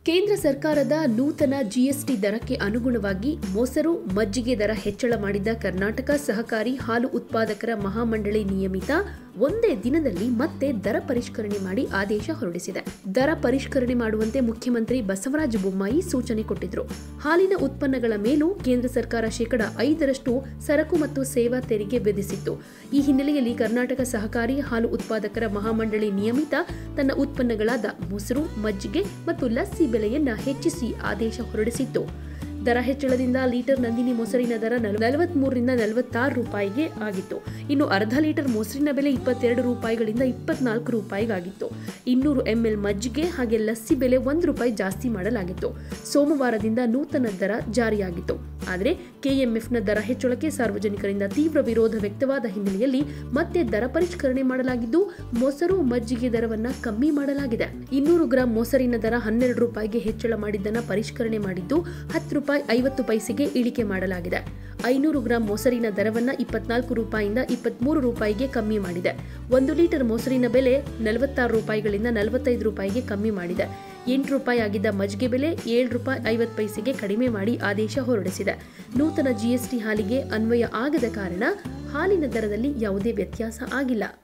ಕೇಂದ್ರ ಸರ್ಕಾರದ ನೂತನ ಜಿಎಸ್ಟಿ ದರಕ್ಕೆ ಅನುಗುಣವಾಗಿ ಮೊಸರು ಮಜ್ಜಿಗೆ ದರ ಹೆಚ್ಚಳ ಮಾಡಿದ ಕರ್ನಾಟಕ ಸಹಕಾರಿ ಹಾಲು ಉತ್ಪಾದಕರ ಮಹಾಮಂಡಳಿ ನಿಯಮಿತ ಒಂದೇ ದಿನದಲ್ಲಿ ಮತ್ತೆ ದರ ಪರಿಷ್ಕರಣೆ ಮಾಡಿ ಆದೇಶ ಹೊರಡಿಸಿದೆ ದರ ಪರಿಷ್ಕರಣೆ ಮಾಡುವಂತೆ ಮುಖ್ಯಮಂತ್ರಿ ಬಸವರಾಜ ಬೊಮ್ಮಾಯಿ ಸೂಚನೆ ಕೊಟ್ಟಿದ್ರು ಹಾಲಿನ ಉತ್ಪನ್ನಗಳ ಮೇಲೂ ಕೇಂದ್ರ ಸರ್ಕಾರ ಶೇಕಡ ಐದರಷ್ಟು ಸರಕು ಮತ್ತು ಸೇವಾ ತೆರಿಗೆ ವಿಧಿಸಿತ್ತು ಈ ಹಿನ್ನೆಲೆಯಲ್ಲಿ ಕರ್ನಾಟಕ ಸಹಕಾರಿ ಹಾಲು ಉತ್ಪಾದಕರ ಮಹಾಮಂಡಳಿ ನಿಯಮಿತ ತನ್ನ ಉತ್ಪನ್ನಗಳಾದ ಮೊಸರು ಮಜ್ಜಿಗೆ ಮತ್ತು ಲಸ್ಸಿ ಬೆಲೆಯನ್ನ ಹೆಚ್ಚಿಸಿ ಆದೇಶ ಹೊರಡಿಸಿತ್ತು ದರ ಹೆಚ್ಚಳದಿಂದ ಲೀಟರ್ ನಂದಿನಿ ಮೊಸರಿನ ದರ ನಲವತ್ಮೂರರಿಂದ ನಲವತ್ತಾರು ರೂಪಾಯಿಗೆ ಆಗಿತ್ತು ಇನ್ನು ಅರ್ಧ ಲೀಟರ್ ಮೊಸರಿನ ಬೆಲೆ ಇಪ್ಪತ್ತೆರಡು ರೂಪಾಯಿಗಳಿಂದ ಇಪ್ಪತ್ನಾಲ್ಕು ರೂಪಾಯಿಗಾಗಿತ್ತು ಇನ್ನೂರು ಎಂಎಲ್ ಮಜ್ಜಿಗೆ ಹಾಗೆ ಲಸ್ಸಿ ಬೆಲೆ ಒಂದು ರೂಪಾಯಿ ಜಾಸ್ತಿ ಮಾಡಲಾಗಿತ್ತು ಸೋಮವಾರದಿಂದ ನೂತನ ದರ ಜಾರಿಯಾಗಿತ್ತು ಆದರೆ ಕೆಎಂಎಫ್ನ ದರ ಹೆಚ್ಚಳಕ್ಕೆ ಸಾರ್ವಜನಿಕರಿಂದ ತೀವ್ರ ವಿರೋಧ ವ್ಯಕ್ತವಾದ ಹಿನ್ನೆಲೆಯಲ್ಲಿ ಮತ್ತೆ ದರ ಪರಿಷ್ಕರಣೆ ಮಾಡಲಾಗಿದ್ದು ಮೊಸರು ಮಜ್ಜಿಗೆ ದರವನ್ನ ಕಮ್ಮಿ ಮಾಡಲಾಗಿದೆ ಇನ್ನೂರು ಗ್ರಾಂ ಮೊಸರಿನ ದರ ಹನ್ನೆರಡು ರೂಪಾಯಿಗೆ ಹೆಚ್ಚಳ ಮಾಡಿದ್ದನ್ನ ಪರಿಷ್ಕರಣೆ ಮಾಡಿದ್ದು ಹತ್ತು ರೂಪಾಯಿ ಐವತ್ತು ಪೈಸೆಗೆ ಇಳಿಕೆ ಮಾಡಲಾಗಿದೆ ಐನೂರು ಗ್ರಾಂ ಮೊಸರಿನ ದರವನ್ನ ಇಪ್ಪತ್ನಾಲ್ಕು ರೂಪಾಯಿಯಿಂದ ಇಪ್ಪತ್ಮೂರು ರೂಪಾಯಿಗೆ ಕಮ್ಮಿ ಮಾಡಿದೆ ಒಂದು ಲೀಟರ್ ಮೊಸರಿನ ಬೆಲೆ ನಲವತ್ತಾರು ರೂಪಾಯಿಗಳಿಂದ ನಲವತ್ತೈದು ರೂಪಾಯಿಗೆ ಕಮ್ಮಿ ಮಾಡಿದೆ ಎಂಟು ರೂಪಾಯಿ ಆಗಿದ್ದ ಮಜ್ಜಿಗೆ ಬೆಲೆ ಏಳು ರೂಪಾಯಿ ಐವತ್ತು ಪೈಸೆಗೆ ಕಡಿಮೆ ಮಾಡಿ ಆದೇಶ ಹೊರಡಿಸಿದೆ ನೂತನ ಜಿಎಸ್ಟಿ ಹಾಲಿಗೆ ಅನ್ವಯ ಆಗದ ಕಾರಣ ಹಾಲಿನ ದರದಲ್ಲಿ ಯಾವುದೇ ವ್ಯತ್ಯಾಸ ಆಗಿಲ್ಲ